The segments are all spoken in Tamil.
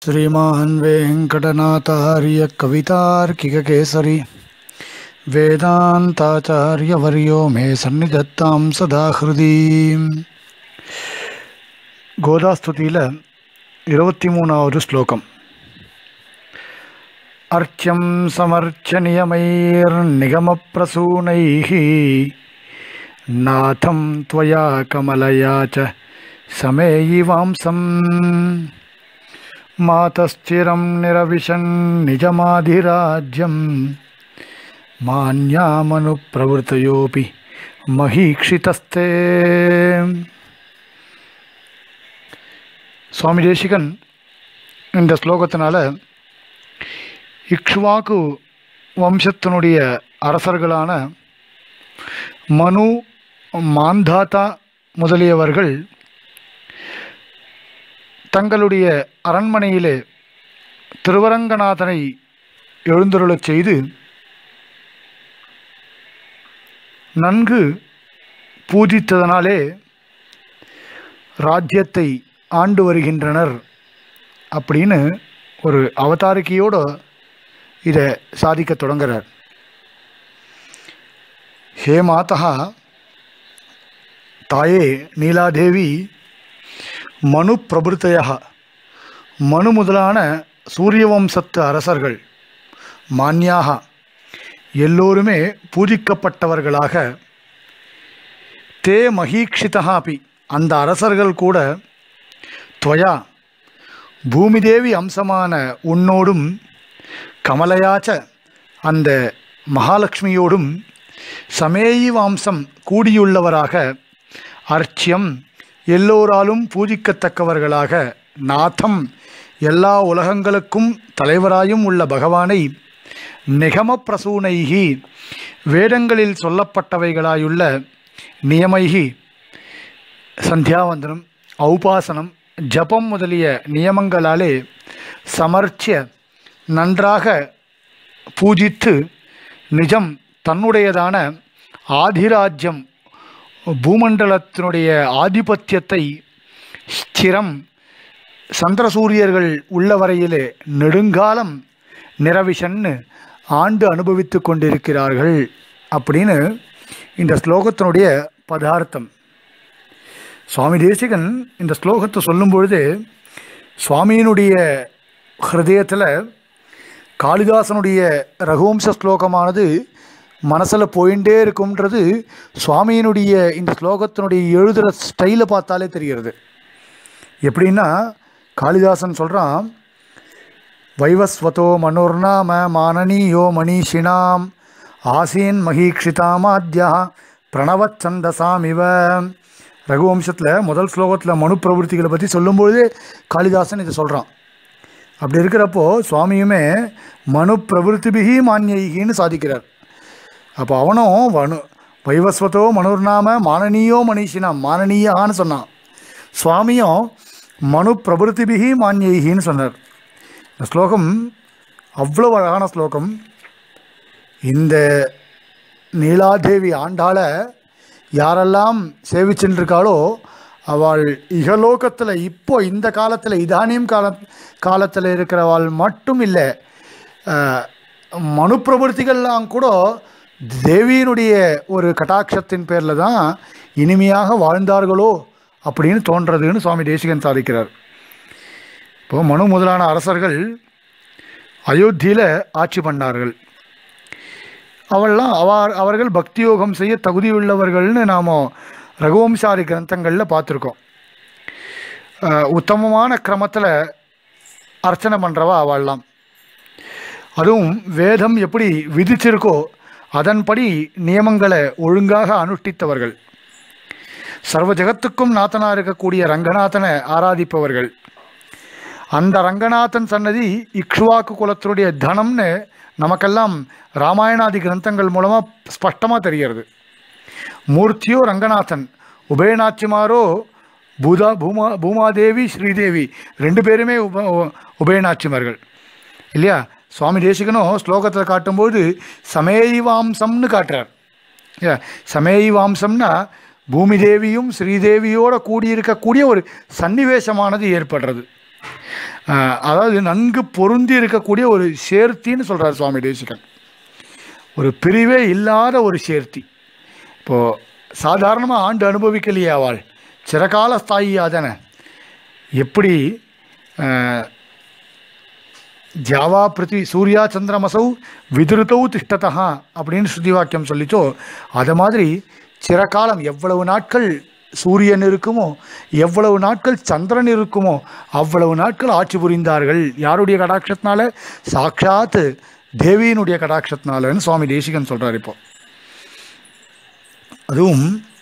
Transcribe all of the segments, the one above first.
श्रीमान् वेङ्कटनाथार्य कवितार्किककेसरी वेदान्ताचार्यवर्यो मे सन्निधत्तां सदा हृदि கோதாஸ்துதியில் இருபத்தி மூணாவது ஸ்லோகம் அர்ச்சம் சமர்ச்சனியமைர்நிகமப்பிரசூனைः நாதம் त्वया कमलया च समेयिवांसम् मातश्चिरं निरविशन् निजमाधिराज्यं मान्यामनुप्रवृतयोऽपि महीक्षितस्ते சுவாமி தேசிகன் இந்த ஸ்லோகத்தினால இக்ஷ்வாக்கு வம்சத்தினுடைய அரசர்களான மனு மாந்தாத்தா முதலியவர்கள் தங்களுடைய அரண்மனையிலே திருவரங்கநாதனை எழுந்தருளச் செய்து நன்கு பூஜித்ததனாலே ராஜ்யத்தை ஆண்டு வருகின்றனர் அப்படின்னு ஒரு அவதாரிக்கையோடு இதை சாதிக்க தொடங்குறார் ஹே மாதா தாயே நீலாதேவி மனு பிரபுத்தையா மனு முதலான சூரிய வம்சத்து அரசர்கள் மான்யாக எல்லோருமே பூஜிக்கப்பட்டவர்களாக தே மகீக்ஷிதா அப்பி அந்த அரசர்கள் கூட துவயா பூமிதேவி அம்சமான உன்னோடும் கமலையாச்ச அந்த மகாலட்சுமியோடும் சமேயி வாம்சம் கூடியுள்ளவராக அர்ச்சியம் எல்லோராலும் பூஜிக்கத்தக்கவர்களாக நாதம் எல்லா உலகங்களுக்கும் தலைவராயும் உள்ள பகவானை நிகம பிரசூனைகி வேதங்களில் சொல்லப்பட்டவைகளாயுள்ள நியமைகி சந்தியாவந்தனம் ஔபாசனம் ஜபம் முதலிய நியமங்களாலே சமர்ச்சிய நன்றாக பூஜித்து நிஜம் தன்னுடையதான ஆதிராஜ்யம் பூமண்டலத்தினுடைய ஆதிபத்தியத்தை ஸ்திரம் சந்திரசூரியர்கள் உள்ளவரையிலே நெடுங்காலம் நிரவிஷன்னு ஆண்டு அனுபவித்து கொண்டிருக்கிறார்கள் அப்படின்னு இந்த ஸ்லோகத்தினுடைய பதார்த்தம் சுவாமி தேசிகன் இந்த ஸ்லோகத்தை சொல்லும் பொழுது சுவாமியினுடைய ஹிருதயத்தில் காளிதாசனுடைய ரகுவம்ச ஸ்லோகமானது மனசில் போயிட்டே இருக்கும்ன்றது சுவாமியினுடைய இந்த ஸ்லோகத்தினுடைய எழுதுகிற ஸ்டைலை பார்த்தாலே தெரிகிறது எப்படின்னா காளிதாசன் சொல்கிறான் வைவஸ்வதோ மனோர்நாம மானனீயோ மணீஷினாம் ஆசீன் மகீக்ஷிதாமாத்யா பிரணவத் சந்தசாமிவ ரகுவம்சத்தில் முதல் ஸ்லோகத்தில் மனு பிரவருத்திகளை பற்றி சொல்லும்பொழுதே காளிதாசன் இதை சொல்கிறான் அப்படி இருக்கிறப்போ சுவாமியுமே மனு பிரவருத்திபிகி மானியகின்னு சாதிக்கிறார் அப்போ அவனும் வனு வைவஸ்வத்தோ மனுர்நாம மானனீயோ மனிஷினா மானனீயான்னு சொன்னான் சுவாமியும் மனு பிரபுத்திபிகி மானியகின்னு சொன்னார் இந்த ஸ்லோகம் அவ்வளோ அழகான ஸ்லோகம் இந்த நீலாதேவி ஆண்டாள யாரெல்லாம் சேவிச்சுட்டு இருக்காளோ அவள் இகலோகத்தில் இப்போ இந்த காலத்தில் இதானியம் கால காலத்தில் இருக்கிறவாள் மட்டும் இல்லை மனு பிரபுத்திகள்லாம் கூட தேவியினுடைய ஒரு கட்டாட்சத்தின் பேரில் தான் இனிமையாக வாழ்ந்தார்களோ அப்படின்னு தோன்றதுன்னு சுவாமி தேசிகன் சாதிக்கிறார் இப்போ மனு முதலான அரசர்கள் அயோத்தியில் ஆட்சி பண்ணார்கள் அவள்லாம் அவர் அவர்கள் பக்தி யோகம் செய்ய தகுதியுள்ளவர்கள்னு நாம் ரகுவம்சாரி கிரந்தங்களில் பார்த்துருக்கோம் உத்தமமான கிரமத்தில் அர்ச்சனை பண்ணுறவா அவள்லாம் அதுவும் வேதம் எப்படி விதிச்சிருக்கோ அதன்படி நியமங்களை ஒழுங்காக அனுஷ்டித்தவர்கள் சர்வ ஜகத்துக்கும் நாத்தனாக இருக்கக்கூடிய ரங்கநாதனை ஆராதிப்பவர்கள் அந்த ரங்கநாதன் சன்னதி இக்ஷுவாக்கு குலத்தினுடைய தனம்னு நமக்கெல்லாம் ராமாயணாதி கிரந்தங்கள் மூலமாக ஸ்பஷ்டமாக தெரிகிறது மூர்த்தியோ ரங்கநாதன் உபயநாச்சிமாரோ பூதா பூமா பூமாதேவி ஸ்ரீதேவி ரெண்டு பேருமே உப உபயநாச்சிமார்கள் இல்லையா சுவாமி தேசிகனும் ஸ்லோகத்தில் காட்டும்போது சமேயிவாம்சம்னு காட்டுறார் இல்லையா சமேயிவாம்சம்னா பூமி தேவியும் ஸ்ரீதேவியோட கூடியிருக்கக்கூடிய ஒரு சன்னிவேசமானது ஏற்படுறது ஆஹ், அதாவது நன்கு பொருந்தி இருக்கக்கூடிய ஒரு சேர்த்தின்னு சொல்கிறார் சுவாமி தேசிகன் ஒரு பிரிவே இல்லாத ஒரு சேர்த்தி இப்போது சாதாரணமாக ஆண்டு அனுபவிக்கலையே அவள் சிறகால ஸ்தாயியாதன எப்படி ஆஹ், ஜாவா பிருத்தி சூர்யா சந்திரமசௌ விதிருத்தௌ திஷ்டதா அப்படின்னு ஸ்ருதி வாக்கியம் சொல்லிச்சோ அது மாதிரி சிறகாலம் எவ்வளவு நாட்கள் சூரியன் இருக்குமோ எவ்வளவு நாட்கள் சந்திரன் இருக்குமோ அவ்வளவு நாட்கள் ஆட்சி புரிந்தார்கள் யாருடைய கடாட்சத்தினால சாட்சாத் தேவியினுடைய கடாட்சத்தினாலன்னு சுவாமி தேசிகன் சொல்றார் இப்போ அதுவும்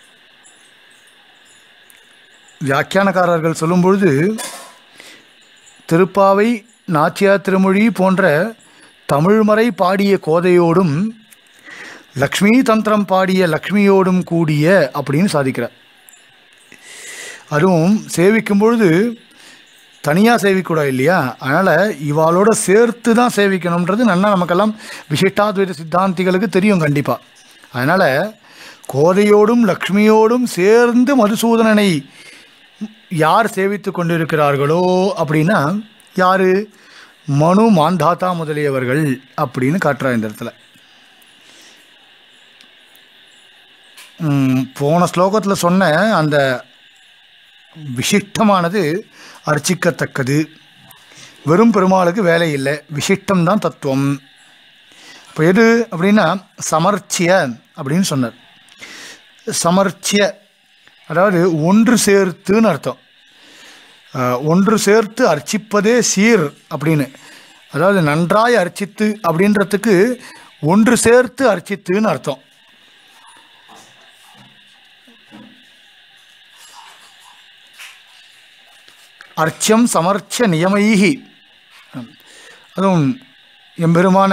வியாக்கியானக்காரர்கள் சொல்லும் பொழுது திருப்பாவை நாச்சியார் திருமொழி போன்ற தமிழ்மறை பாடிய கோதையோடும் லக்ஷ்மி தந்திரம் பாடிய லக்ஷ்மியோடும் கூடிய அப்படின்னு சாதிக்கிறார் அதுவும் சேவிக்கும் பொழுது தனியாக சேவிக்கூடாது இல்லையா அதனால் இவாளோட சேர்த்து தான் சேவிக்கணுன்றது நல்லா நமக்கெல்லாம் விசிஷ்டாத்வைத சித்தாந்திகளுக்கு தெரியும் கண்டிப்பாக அதனால் கோதையோடும் லக்ஷ்மியோடும் சேர்ந்து மதுசூதனனை யார் சேவித்து கொண்டிருக்கிறார்களோ அப்படின்னா யார் மனு மாந்தாத்தா முதலியவர்கள் அப்படின்னு காட்டுறார் இந்த இடத்துல ம், போன ஸ்லோகத்தில் சொன்ன அந்த விசிஷ்டமானது அர்ச்சிக்கத்தக்கது வெறும் பெருமாளுக்கு வேலை இல்லை விசிஷ்டம் தான் தத்துவம் இப்போ எது அப்படின்னா சமர்ச்சிய அப்படின்னு சொன்னார் சமர்ச்சிய அதாவது ஒன்று சேர்த்துன்னு அர்த்தம் அஹ், ஒன்று சேர்த்து அர்ச்சிப்பதே சீர் அப்படின்னு அதாவது நன்றாய் அர்ச்சித்து அப்படின்றதுக்கு ஒன்று சேர்த்து அர்ச்சித்துன்னு அர்த்தம் அர்ச்சம் சமர்ச்ச நியமைகி அதுவும் எம்பெருமான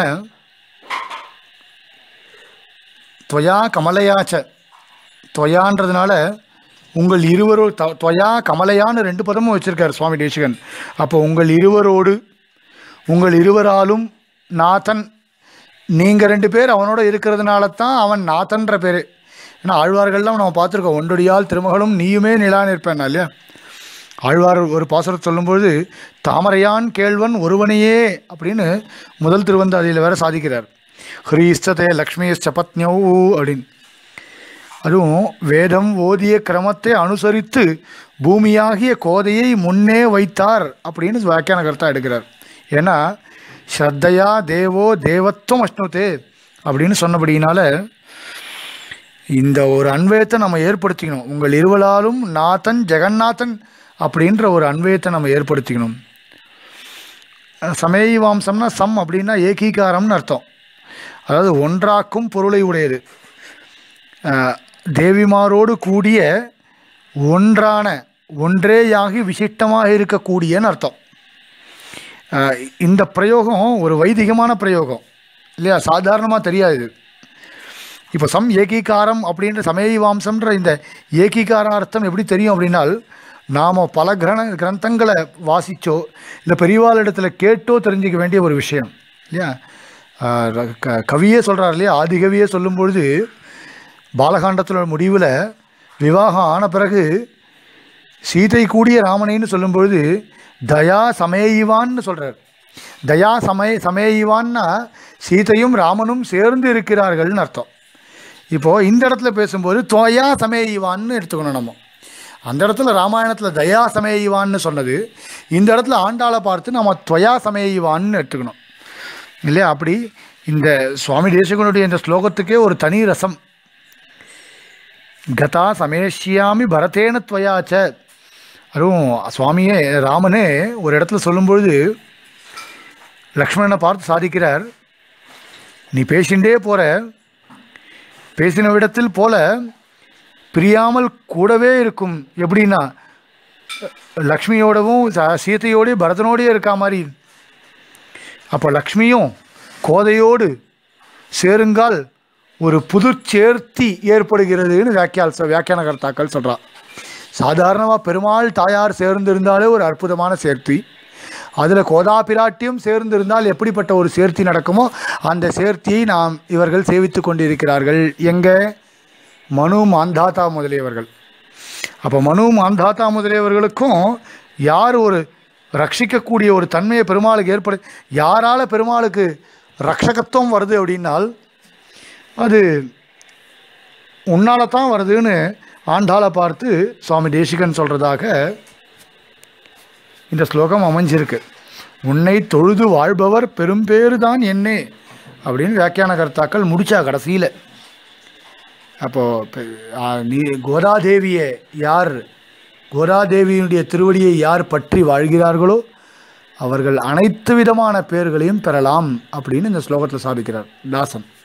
துவயா கமலையாச்ச துவயான்றதுனால உங்கள் இருவரோ த துவயா கமலையான்னு ரெண்டு பதமும் வச்சிருக்கார் சுவாமி தேசிகன் அப்போ உங்கள் இருவரோடு உங்கள் இருவராலும் நாதன் நீங்கள் ரெண்டு பேர் அவனோட இருக்கிறதுனால தான் அவன் நாதன்ற பேர் ஏன்னா ஆழ்வார்கள்லாம் நம்ம பார்த்துருக்கோம் ஒன்றொடியால் திருமகளும் நீயுமே நிலா நிற்பேன் இல்லையா ஆழ்வார் ஒரு பாசுரம் சொல்லும்பொழுது தாமரையான் கேள்வன் ஒருவனையே அப்படின்னு முதல் திருவந்தாதியில் வேற சாதிக்கிறார் ஹ்ரீஸ்ததே லக்ஷ்மியஸ்ச பத்னியௌ அப்படின்னு அதுவும் வேதம் ஓதிய கிரமத்தை அனுசரித்து பூமியாகிய கோதையை முன்னே வைத்தார் அப்படின்னு வியாக்கியான கருத்தா எடுக்கிறார் ஏன்னா ஸ்ரத்தையா தேவோ தேவத்துவம் அஷ்ணுதே அப்படின்னு சொன்னபடியினால இந்த ஒரு அன்வயத்தை நம்ம ஏற்படுத்திக்கணும் உங்கள் இருவலாலும் நாதன் ஜெகநாதன் அப்படின்ற ஒரு அன்வயத்தை நம்ம ஏற்படுத்திக்கணும் சமேயி வாம்சம்னா சம் அப்படின்னா ஏகீகாரம்னு அர்த்தம் அதாவது ஒன்றாக்கும் பொருளை உடையது அஹ், தேவிமாரோடு கூடிய ஒன்றான ஒன்றேயாகி விசிஷ்டமாக இருக்கக்கூடியன்னு அர்த்தம் அஹ், இந்த பிரயோகம் ஒரு வைதிகமான பிரயோகம் இல்லையா சாதாரணமாக தெரியாது இது இப்போ சம் ஏகீகாரம் அப்படின்ற சமேயி வாம்சம்ன்ற இந்த ஏகீகார அர்த்தம் எப்படி தெரியும் அப்படின்னால் நாம் பல கிரண கிரந்தங்களை வாசிச்சோ இல்லை பெரியவாள் இடத்துல கேட்டோ தெரிஞ்சுக்க வேண்டிய ஒரு விஷயம் இல்லையா ஆஹ் ர- க- கவியே சொல்கிறார் இல்லையா ஆதிகவியே சொல்லும்பொழுது பாலகாண்டத்தோட முடிவில் விவாகம் ஆன பிறகு சீதை கூடிய ராமனைன்னு சொல்லும்பொழுது தயா சமேயிவான்னு சொல்கிறார் தயா சமய சமேயிவான்னா சீதையும் ராமனும் சேர்ந்து இருக்கிறார்கள்னு அர்த்தம் இப்போது இந்த இடத்துல பேசும்போது துவயா சமேயிவான்னு எடுத்துக்கணும் நம்ம அந்த இடத்துல ராமாயணத்தில் தயா சமேயிவான்னு சொன்னது இந்த இடத்துல ஆண்டாளை பார்த்து நம்ம துவயா சமேயிவான்னு எடுத்துக்கணும் இல்லையா அப்படி இந்த சுவாமி தேசிகனுடைய இந்த ஸ்லோகத்துக்கே ஒரு தனி ரசம் கதா சமேஷ்யாமி பரதேன துவயாச்ச அதுவும் சுவாமியே ராமனே ஒரு இடத்துல சொல்லும்பொழுது லக்ஷ்மணனை பார்த்து சாதிக்கிறார் நீ பேசிண்டே போற பேசின விடத்தில் போல பிரியாமல் கூடவே இருக்கும் எப்படின்னா லக்ஷ்மியோடவும் ச- சீதையோடயும் பரதனோடயே இருக்கா மாதிரி அப்போ லக்ஷ்மியும் கோதையோடு சேருங்கால் ஒரு புது சேர்த்தி ஏற்படுகிறதுன்னு வியாக்கியால் வியாக்கியான கர்த்தாக்கள் சொல்றா சாதாரணமாக பெருமாள் தாயார் சேர்ந்திருந்தாலே ஒரு அற்புதமான சேர்த்தி அதில் கோதா பிராட்டியும் சேர்ந்திருந்தால் எப்படிப்பட்ட ஒரு சேர்த்தி நடக்குமோ அந்த சேர்த்தியை நாம் இவர்கள் சேவித்து கொண்டிருக்கிறார்கள் எங்கே மனு மாந்தாத்தா முதலியவர்கள் அப்போ மனு மாந்தாத்தா முதலியவர்களுக்கும் யார் ஒரு ரட்சிக்கக்கூடிய ஒரு தன்மையை பெருமாளுக்கு ஏற்படு யாரால் பெருமாளுக்கு ரக்ஷகத்துவம் வருது அப்படின்னால் அது உன்னால தான் வருதுன்னு ஆண்டாளை பார்த்து சுவாமி தேசிகன் சொல்கிறதாக இந்த ஸ்லோகம் அமைஞ்சிருக்கு உன்னை தொழுது வாழ்பவர் பெரும்பேறு தான் என்னே அப்படின்னு வியாக்கியான கர்த்தாக்கள் முடிச்சா கடைசியில் அப்போது நீ கோதாதேவியை யார் கோதாதேவியினுடைய திருவடியை யார் பற்றி வாழ்கிறார்களோ அவர்கள் அனைத்து விதமான பேர்களையும் பெறலாம் அப்படின்னு இந்த ஸ்லோகத்தில் சாதிக்கிறார் தாசன்